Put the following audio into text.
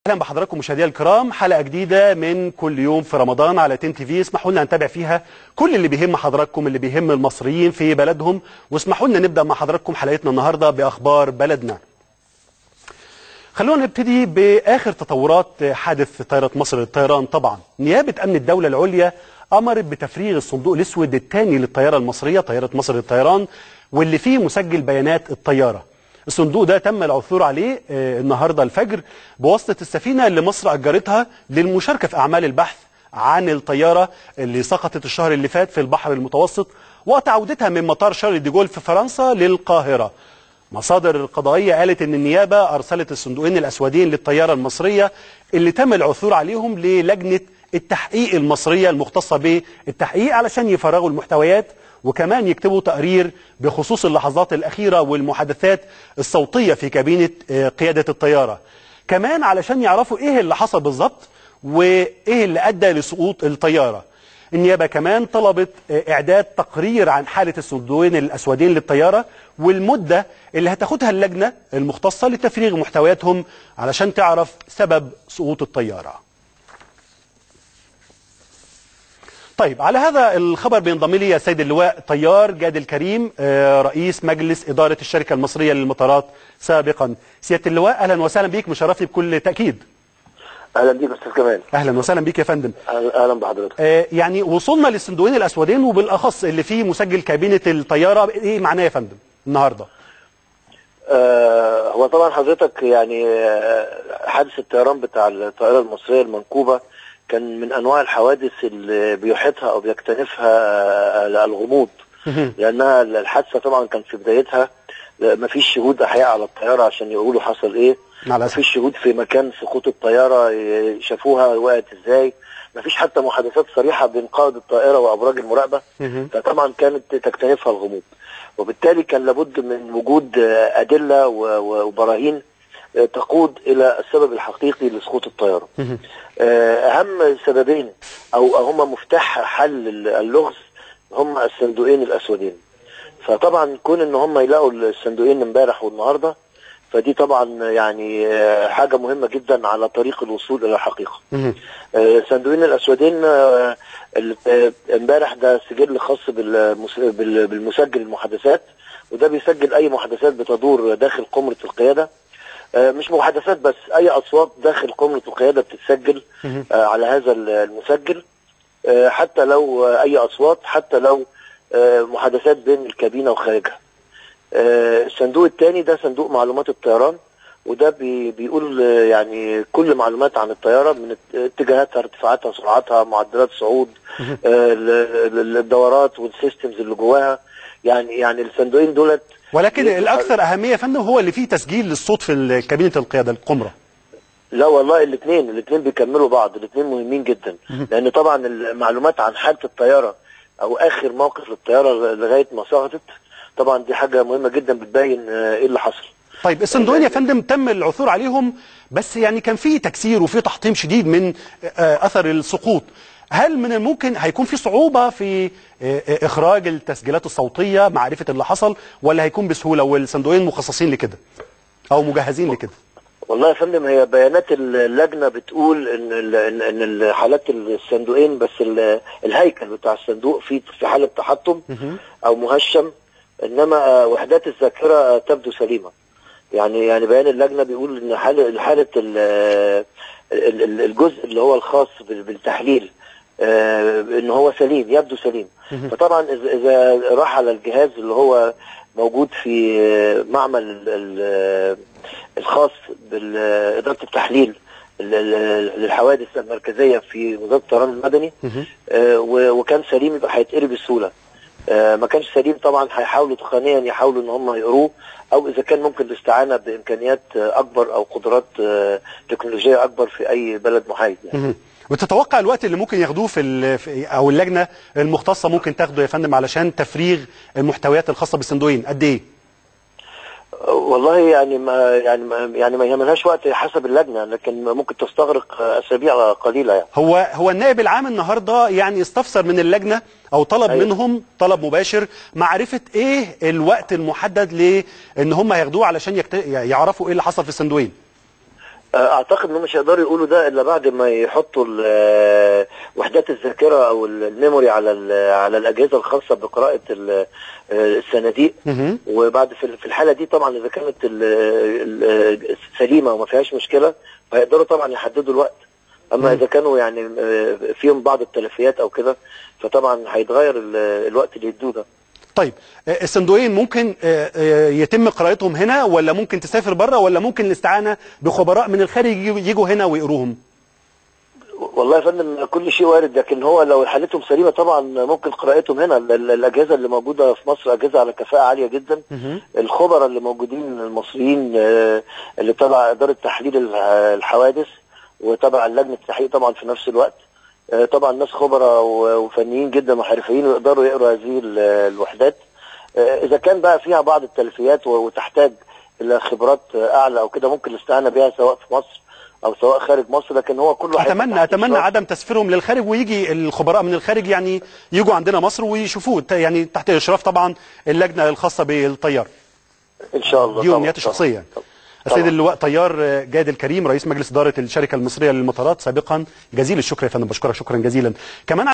اهلا بحضراتكم مشاهدينا الكرام حلقه جديده من كل يوم في رمضان على تين تي في اسمحوا لنا نتابع فيها كل اللي بيهم حضراتكم اللي بيهم المصريين في بلدهم واسمحوا لنا نبدا مع حضراتكم حلقتنا النهارده باخبار بلدنا خلونا نبتدي باخر تطورات حادث طائره مصر للطيران طبعا نيابه امن الدوله العليا امرت بتفريغ الصندوق الاسود الثاني للطياره المصريه طائره مصر للطيران واللي فيه مسجل بيانات الطياره الصندوق ده تم العثور عليه آه، النهارده الفجر بواسطه السفينه اللي مصر اجرتها للمشاركه في اعمال البحث عن الطياره اللي سقطت الشهر اللي فات في البحر المتوسط وقت عودتها من مطار شارل دي جول في فرنسا للقاهره. مصادر القضائيه قالت ان النيابه ارسلت الصندوقين الاسودين للطياره المصريه اللي تم العثور عليهم للجنه التحقيق المصريه المختصه بالتحقيق علشان يفرغوا المحتويات وكمان يكتبوا تقرير بخصوص اللحظات الأخيرة والمحادثات الصوتية في كابينة آه، قيادة الطيارة كمان علشان يعرفوا إيه اللي حصل بالظبط وإيه اللي أدى لسقوط الطيارة النيابة كمان طلبت آه، إعداد تقرير عن حالة الصندوقين الأسودين للطيارة والمدة اللي هتاخدها اللجنة المختصة لتفريغ محتوياتهم علشان تعرف سبب سقوط الطيارة طيب على هذا الخبر بينضم لي السيد اللواء طيار جاد الكريم آه، رئيس مجلس إدارة الشركة المصرية للمطارات سابقا سيادة اللواء أهلا وسهلا بيك مشرفني بكل تأكيد اهلا بيك استاذ كمال أهلا وسهلا بيك يا فندم اهلا أهلاً بحضرتك آه، يعني وصلنا للصندوقين الأسودين وبالأخص اللي فيه مسجل كابينة الطيارة إيه معناه يا فندم النهاردة آه هو طبعا حضرتك يعني آه، حادث الطيران بتاع الطائره المصريه المنكوبه كان من انواع الحوادث اللي بيحيطها او بيكتنفها آه، الغموض لانها الحادثه طبعا كان في بدايتها ما فيش شهود احياء على الطياره عشان يقولوا حصل ايه مع ما الأسف فيش شهود في مكان سقوط الطياره ي- شافوها وقعت ازاي ما فيش حتى محادثات صريحه بين قائد الطائره وابراج المراقبه مهم. فطبعا كانت تكتنفها الغموض وبالتالي كان لابد من وجود آه، ادله و- و- وبراهين آه، تقود الى السبب الحقيقي لسقوط الطياره. مهم. آه، اهم سببين او أو هما مفتاح حل اللغز هم الصندوقين الاسودين. فطبعا كون ان هم يلاقوا الصندوقين امبارح والنهارده فدي طبعا يعني آه، حاجه مهمه جدا على طريق الوصول الى الحقيقه. مهم. آه، الصندوقين الاسودين آه، ال- آه، امبارح ده سجل خاص بالمس- بال- بالمسجل المحادثات وده بيسجل اي محادثات بتدور داخل قمره القياده آه، مش محادثات بس اي اصوات داخل قمره القياده بتتسجل مهم. آه، على هذا ال- المسجل آه، حتى لو آه، اي اصوات حتى لو آه، محادثات بين الكابينه وخارجها آه، الصندوق الثاني ده صندوق معلومات الطيران وده بي بيقول آه، يعني كل معلومات عن الطياره من ات- اتجاهاتها ارتفاعاتها سرعتها معدلات صعود آه، ال- ال- الدورات والسيستمز اللي جواها يعني يعني الصندوقين دولت ولكن بيبقى- الأكثر أهمية يا فندم هو اللي فيه تسجيل للصوت في كابينة القيادة القمرة لا والله الاثنين الاثنين بيكملوا بعض الاثنين مهمين جدا لان طبعا المعلومات عن حاله الطياره او اخر موقف للطياره لغايه ما سقطت طبعا دي حاجه مهمه جدا بتبين آه، ايه اللي حصل طيب الصندوقين يا فندم تم العثور عليهم بس يعني كان في تكسير وفي تحطيم شديد من آه، اثر السقوط هل من الممكن هيكون في صعوبة في آه، آه، إخراج التسجيلات الصوتية معرفة اللي حصل ولا هيكون بسهولة والصندوقين مخصصين لكده أو مجهزين لكده والله يا فندم هي بيانات اللجنه بتقول ان ال- ان ان ال- حالات الصندوقين بس ال- الهيكل بتاع الصندوق في في حاله تحطم او مهشم انما آه، وحدات الذاكره تبدو سليمه يعني يعني بيان اللجنه بيقول ان حاله حاله ال- ال- ال- الجزء اللي هو الخاص بال- بالتحليل آه، ان هو سليم يبدو سليم فطبعا اذا إذا راح على الجهاز اللي هو موجود في آه، معمل ال- ال- الخاص بإدارة التحليل ال- ال- للحوادث المركزية في وزارة الطيران المدني آه، و- وكان سليم يبقى هيتقري بسهولة آه، ما كانش سليم طبعا هيحاولوا تقنيا يحاولوا ان هم يقروه او اذا كان ممكن الاستعانه بامكانيات آه، اكبر او قدرات آه، تكنولوجيه اكبر في اي بلد محايد يعني. مهم. وتتوقع الوقت اللي ممكن ياخدوه في, ال- في او اللجنه المختصه ممكن تاخده يا فندم علشان تفريغ المحتويات الخاصه بالصندوقين قد ايه؟ والله يعني ما يعني ما يعني ما يهمناش وقت حسب اللجنه لكن ممكن تستغرق اسابيع قليله يعني هو هو النائب العام النهارده يعني استفسر من اللجنه او طلب أيوة. منهم طلب مباشر معرفه ايه الوقت المحدد لان هم هياخدوه علشان يكت... يعرفوا ايه اللي حصل في الصندوقين اعتقد انهم مش هيقدروا يقولوا ده الا بعد ما يحطوا ال- وحدات الذاكره او ال- الميموري على ال- على الاجهزه الخاصه بقراءه ال- الصناديق مهم. وبعد في في الحاله دي طبعا اذا كانت ال- ال- سليمه وما فيهاش مشكله فهيقدروا طبعا يحددوا الوقت اما اذا كانوا يعني آه، فيهم بعض التلفيات او كده فطبعا هيتغير ال- الوقت اللي يدوه ده طيب آه، الصندوقين ممكن آه، آه، يتم قراءتهم هنا ولا ممكن تسافر بره ولا ممكن الاستعانه بخبراء من الخارج يجوا- يجوا هنا ويقروهم والله يا فندم كل شيء وارد لكن هو لو حالتهم سليمه طبعا ممكن قراءتهم هنا ال- ال- الاجهزه اللي موجوده في مصر اجهزه على كفاءه عاليه جدا الخبراء اللي موجودين المصريين آه، اللي تبع اداره تحليل ال- الحوادث وتبع لجنه التحقيق طبعا في نفس الوقت آه، طبعا ناس خبراء و- وفنيين جدا وحرفيين ويقدروا يقروا هذه ال- الوحدات آه، اذا كان بقى فيها بعض التلفيات و- وتحتاج الى خبرات آه، اعلى او كده ممكن الاستعانه بها سواء في مصر او سواء خارج مصر لكن هو كله هيبقى اتمنى تحت اتمنى إشراف. عدم تسفيرهم للخارج ويجي الخبراء من الخارج يعني يجوا عندنا مصر ويشوفوه ت- يعني تحت اشراف طبعا اللجنه الخاصه بالطيار ان شاء الله دي طبعاً، امنياتي طبعاً. الشخصيه طبعاً. السيد اللواء طيار آه، جاد الكريم رئيس مجلس اداره الشركه المصريه للمطارات سابقا جزيل الشكر يا فندم بشكرك شكرا جزيلا كمان